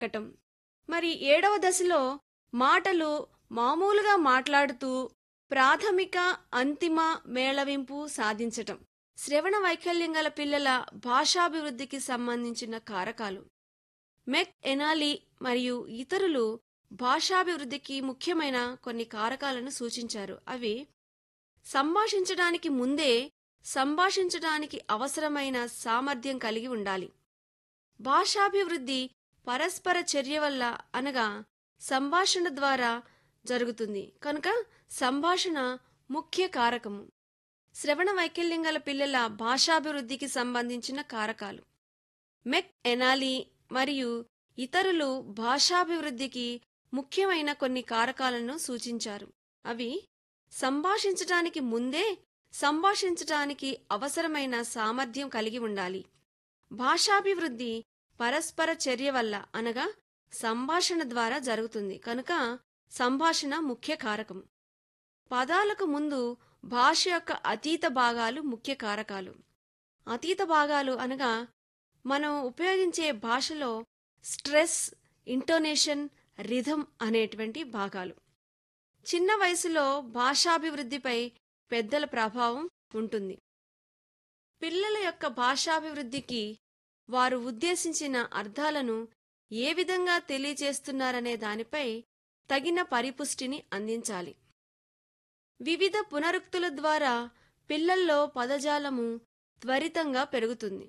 ఎక్కటం మరి ఏడవ దశలో మాటలు మామూలుగా మాట్లాడుతూ ప్రాథమిక అంతిమ మేళవింపు సాధించటం శ్రవణ వైకల్యం గల పిల్లల భాషాభివృద్ధికి సంబంధించిన కారకాలు మెక్ ఎనాలి మరియు ఇతరులు భాషాభివృద్ధికి ముఖ్యమైన కొన్ని కారకాలను సూచించారు అవి సంభాషించడానికి ముందే సంభాషించడానికి అవసరమైన సామర్థ్యం కలిగి ఉండాలి భాషాభివృద్ధి పరస్పర చర్య వల్ల అనగా సంభాషణ ద్వారా జరుగుతుంది కనుక సంభాషణ ముఖ్య కారకము శ్రవణ వైకల్యం గల పిల్లల భాషాభివృద్ధికి సంబంధించిన కారకాలు మెక్ ఎనాలి మరియు ఇతరులు భాషాభివృద్ధికి ముఖ్యమైన కొన్ని కారకాలను సూచించారు అవి సంభాషించటానికి ముందే సంభాషించటానికి అవసరమైన సామర్థ్యం కలిగి ఉండాలి భాషాభివృద్ధి పరస్పర చర్య వల్ల అనగా సంభాషణ ద్వారా జరుగుతుంది కనుక సంభాషణ ముఖ్య కారకం పదాలకు ముందు భాష యొక్క అతీత భాగాలు ముఖ్య కారకాలు అతీత భాగాలు అనగా మనం ఉపయోగించే భాషలో స్ట్రెస్ ఇంటోనేషన్ రిథం అనేటువంటి భాగాలు చిన్న వయసులో భాషాభివృద్ధిపై పెద్దల ప్రభావం ఉంటుంది పిల్లల యొక్క భాషాభివృద్ధికి వారు ఉద్దేశించిన అర్థాలను ఏ విధంగా తెలియచేస్తున్నారనే దానిపై తగిన పరిపుష్టిని అందించాలి వివిధ పునరుక్తుల ద్వారా పిల్లల్లో పదజాలము త్వరితంగా పెరుగుతుంది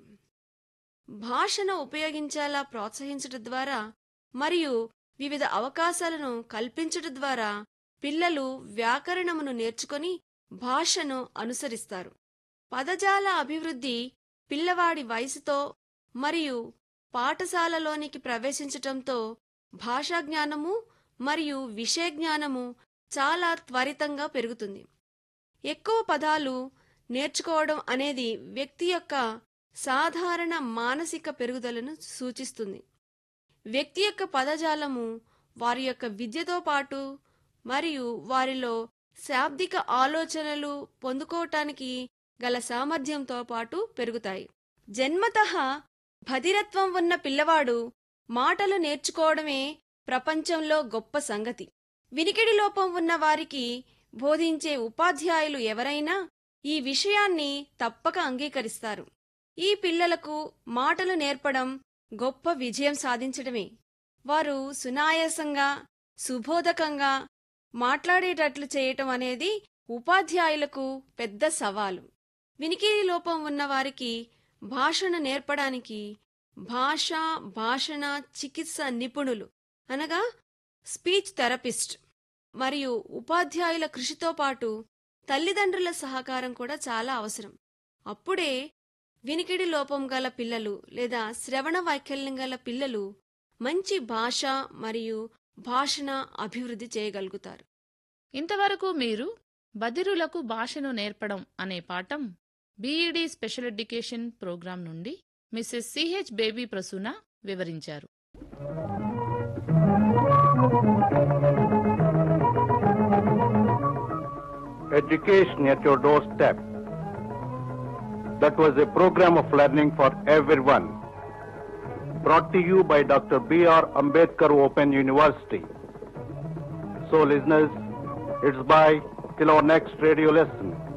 భాషను ఉపయోగించేలా ప్రోత్సహించడం ద్వారా మరియు వివిధ అవకాశాలను కల్పించడం ద్వారా పిల్లలు వ్యాకరణమును నేర్చుకొని భాషను అనుసరిస్తారు పదజాల అభివృద్ధి పిల్లవాడి వయసుతో మరియు పాఠశాలలోనికి ప్రవేశించటంతో భాషా జ్ఞానము మరియు విషయ జ్ఞానము చాలా త్వరితంగా పెరుగుతుంది ఎక్కువ పదాలు నేర్చుకోవడం అనేది వ్యక్తి యొక్క సాధారణ మానసిక పెరుగుదలను సూచిస్తుంది వ్యక్తి యొక్క పదజాలము వారి యొక్క విద్యతో పాటు మరియు వారిలో శాబ్దిక ఆలోచనలు పొందుకోవటానికి గల సామర్థ్యంతో పాటు పెరుగుతాయి జన్మతః భదిరత్వం ఉన్న పిల్లవాడు మాటలు నేర్చుకోవడమే ప్రపంచంలో గొప్ప సంగతి వినికిడి లోపం ఉన్న వారికి బోధించే ఉపాధ్యాయులు ఎవరైనా ఈ విషయాన్ని తప్పక అంగీకరిస్తారు ఈ పిల్లలకు మాటలు నేర్పడం గొప్ప విజయం సాధించడమే వారు సునాయాసంగా సుబోధకంగా మాట్లాడేటట్లు చేయటం అనేది ఉపాధ్యాయులకు పెద్ద సవాలు వినికిడి లోపం ఉన్న వారికి భాషను నేర్పడానికి భాష భాషణ చికిత్స నిపుణులు అనగా స్పీచ్ థెరపిస్ట్ మరియు ఉపాధ్యాయుల కృషితో పాటు తల్లిదండ్రుల సహకారం కూడా చాలా అవసరం అప్పుడే వినికిడి లోపం గల పిల్లలు లేదా శ్రవణ వైకల్యం గల పిల్లలు మంచి భాష మరియు భాషణ అభివృద్ధి చేయగలుగుతారు ఇంతవరకు మీరు బదిరులకు భాషను నేర్పడం అనే పాఠం బీఈడీ స్పెషల్ ఎడ్యుకేషన్ ప్రోగ్రాం నుండి మిస్సెస్ సిహెచ్ బేబీ ప్రసూన వివరించారు Education at your doorstep. That was a program of learning for everyone. Brought to you by Dr. B.R. Ambedkar Open University. So, listeners, it's bye till our next radio lesson.